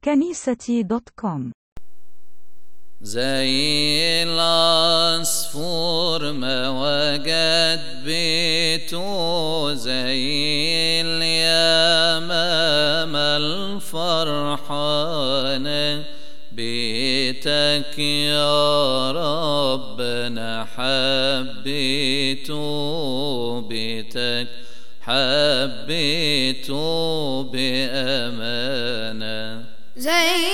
كنيستي دوت كوم زي العصفور ما وجد بيته زي اليمام الفرحانة بيتك يا ربنا حبيته بيتك حبيته بأمانة زي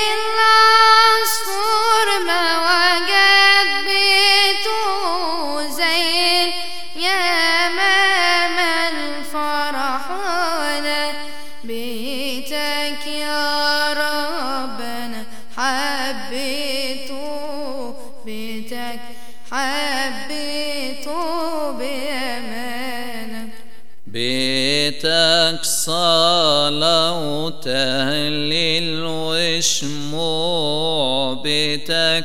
العصفور ما وجد بيته زي اليمام الفرحانة بيتك يا ربنا حبيته بيتك حبيته بأمانة بيتك صلاة وتهليل وشموع بيتك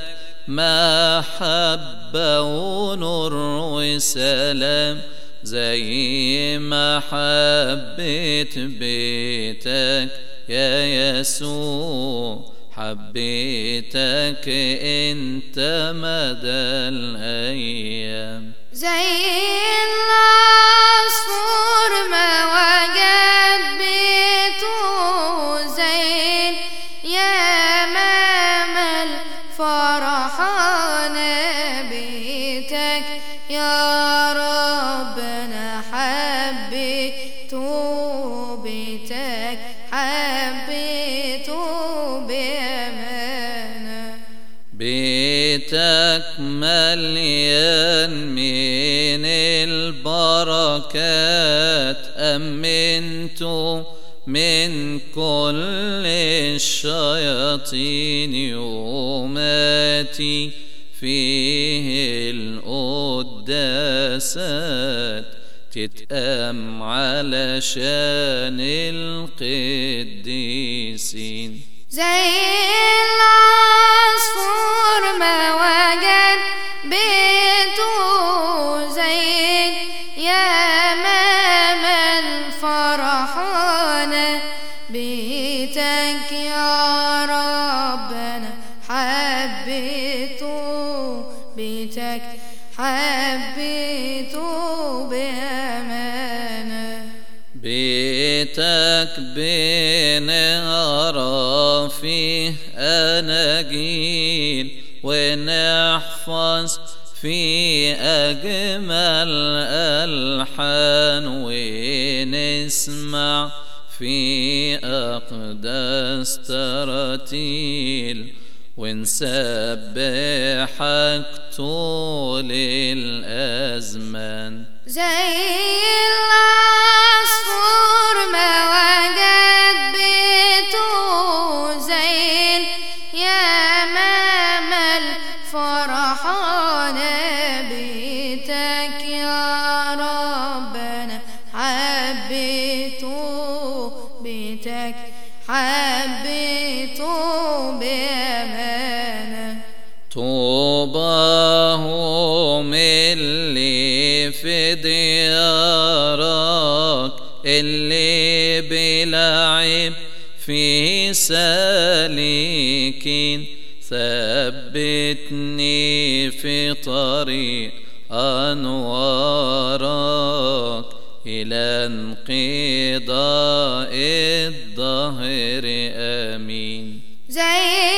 محبة ونور وسلام زي ما حبيت بيتك يا يسوع حبيتك انت مدى الايام زي العصفور ما وجد بيته زي اليمام الفرحانة بيتك يا ربنا حبيته بيتك حبيته بأمانة بيتك مليان من البركات أمنته من كل الشياطين يوماتي فيه القداسات تتأم علشان القديسين زي العصفور ما وجد بيته زي اليمام الفرحانة بيتك يا ربنا حبيته بيتك حبيته بأمانة بيتك بنقرا فيه أناجيل ونحفظ في أجمل ألحان ونسمع في أقدس تراتيل ونسبحك طول الأزمان زي العصفور ما وجد بيته زي اليمام الفرحانة بيتك يا ربنا حبيته بيتك حبيته بأمانة طوباهم اللي في ديارك اللي بلعب في سالكين ثبتني في طريق أنوارك إلى انقضاء الظهر آمين زي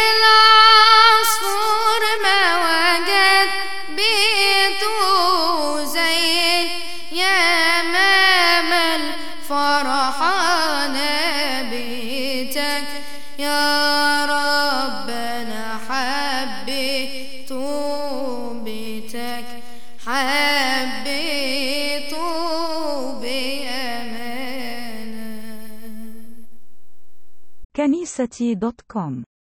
العصفور ما وجد بيته زي اليمام الفرحانة بيتك يا ربنا حبيته بيتك حبيته بأمانة كنيستي دوت كوم